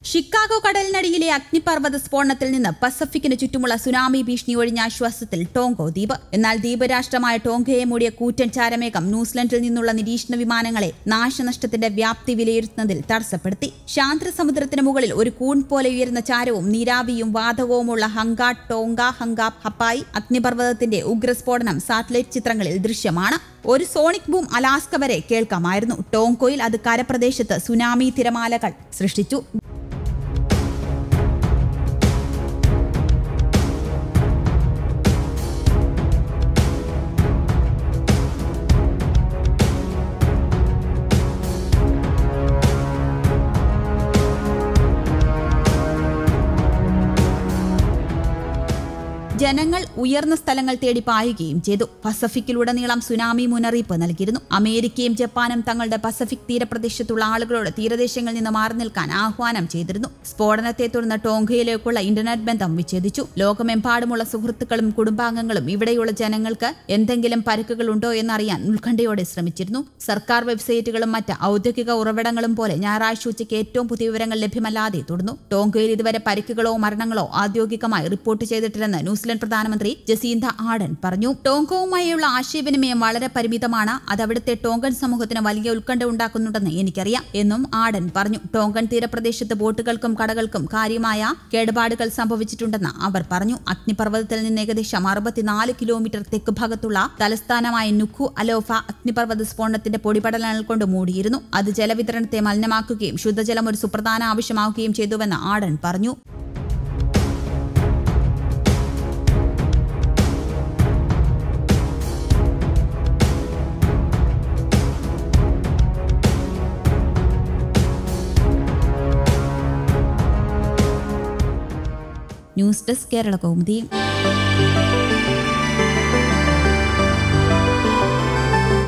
Chicago കടലിനടിയിലെ അഗ്നിപർവ്വത സ്ഫോടനത്തിൽ നിന്ന് പസഫിക്കിന് ചുറ്റുമുള്ള സുനാമി ഭീഷണി ഒഴിഞ്ഞ ആശ്വാസത്തിൽ ടോങ്കോ ദ്വീപ് എന്നാൽ ദ്വീപ് രാഷ്ട്രമായ ടോങ്കയെ മൂടിയ കൂറ്റൻ ചാരമേഘം ന്യൂസിലൻഡിൽ നിന്നുള്ള നിരീക്ഷണ വിമാനങ്ങളെ നാശനഷ്ടത്തിന്റെ വ്യാപ്തി വിലയിരുത്തുന്നതിൽ തടസ്സപ്പെടുത്തി ശാന്ത സമുദ്രത്തിന് മുകളിൽ ഒരു കൂൺ പോലെ ഉയരുന്ന ചാരവും നീരാവിയും വാതകവുമുള്ള ഹങ്കാ ടോങ്ക ഹങ്കാ ഹപ്പായി അഗ്നിപർവ്വതത്തിന്റെ ഉഗ്രസ്ഫോടനം സാറ്റലൈറ്റ് ചിത്രങ്ങളിൽ ദൃശ്യമാണ് ഒരു സോണിക് ബൂം അലാസ്ക വരെ കേൾക്കാമായിരുന്നു ടോങ്കോയിൽ അത് കരപ്രദേശത്ത് സുനാമി തിരമാലകൾ സൃഷ്ടിച്ചു ജനങ്ങൾ ഉയർന്ന സ്ഥലങ്ങൾ തേടി പായുകയും ചെയ്തു പസഫിക്കിലുടനീളം സുനാമി മുന്നറിയിപ്പ് നൽകിയിരുന്നു അമേരിക്കയും ജപ്പാനും തങ്ങളുടെ പസഫിക് തീരപ്രദേശത്തുള്ള ആളുകളോട് തീരദേശങ്ങളിൽ നിന്ന് മാറി നിൽക്കാൻ ആഹ്വാനം ചെയ്തിരുന്നു സ്ഫോടനത്തെ തുടർന്ന് ടോങ്കയിലേക്കുള്ള ഇന്റർനെറ്റ് ബന്ധം വിച്ഛേദിച്ചു ലോകമെമ്പാടുമുള്ള സുഹൃത്തുക്കളും കുടുംബാംഗങ്ങളും ഇവിടെയുള്ള ജനങ്ങൾക്ക് എന്തെങ്കിലും പരുക്കുകളുണ്ടോ എന്നറിയാൻ ഉത്കണ്ഠയോടെ ശ്രമിച്ചിരുന്നു സർക്കാർ വെബ്സൈറ്റുകളും മറ്റ് ഔദ്യോഗിക ഉറവിടങ്ങളും പോലെ ഞായറാഴ്ച ഉച്ചയ്ക്ക് ഏറ്റവും പുതിയ വിവരങ്ങൾ ലഭ്യമല്ലാതെ തുടർന്നു ടോങ്കയിൽ ഇതുവരെ പരിക്കുകളോ മരണങ്ങളോ ഔദ്യോഗികമായി റിപ്പോർട്ട് ചെയ്തിട്ടില്ലെന്ന് ന്യൂസിലൻഡ് പ്രധാനമന്ത്രി ജസീന്ത ആഡൻ പറഞ്ഞു ടോങ്കോവുമായുള്ള ആശയവിനിമയം വളരെ പരിമിതമാണ് അത് അവിടുത്തെ ടോങ്കൻ സമൂഹത്തിന് വലിയ ഉത്കണ്ഠ ഉണ്ടാക്കുന്നുണ്ടെന്ന് എനിക്കറിയാം എന്നും ആഡൻ പറഞ്ഞു ടോങ്കൻ തീരപ്രദേശത്ത് ബോട്ടുകൾക്കും കടകൾക്കും കാര്യമായ കേടുപാടുകൾ സംഭവിച്ചിട്ടുണ്ടെന്ന് അവർ പറഞ്ഞു അഗ്നിപർവ്വതത്തിൽ നിന്ന് ഏകദേശം അറുപത്തിനാല് കിലോമീറ്റർ തെക്ക് ഭാഗത്തുള്ള തലസ്ഥാനമായ നുഖു അലോഫ അഗ്നിപർവ്വത സ്ഫോടനത്തിന്റെ പൊടിപടലങ്ങൾ കൊണ്ട് മൂടിയിരുന്നു അത് ജലവിതരണത്തെ മലിനമാക്കുകയും ശുദ്ധജലം ഒരു സുപ്രധാന ആവശ്യമാവുകയും ചെയ്തുവെന്ന് ആഡൻ പറഞ്ഞു ന്യൂസ് ഡെസ്ക് കേരള കൗമുദി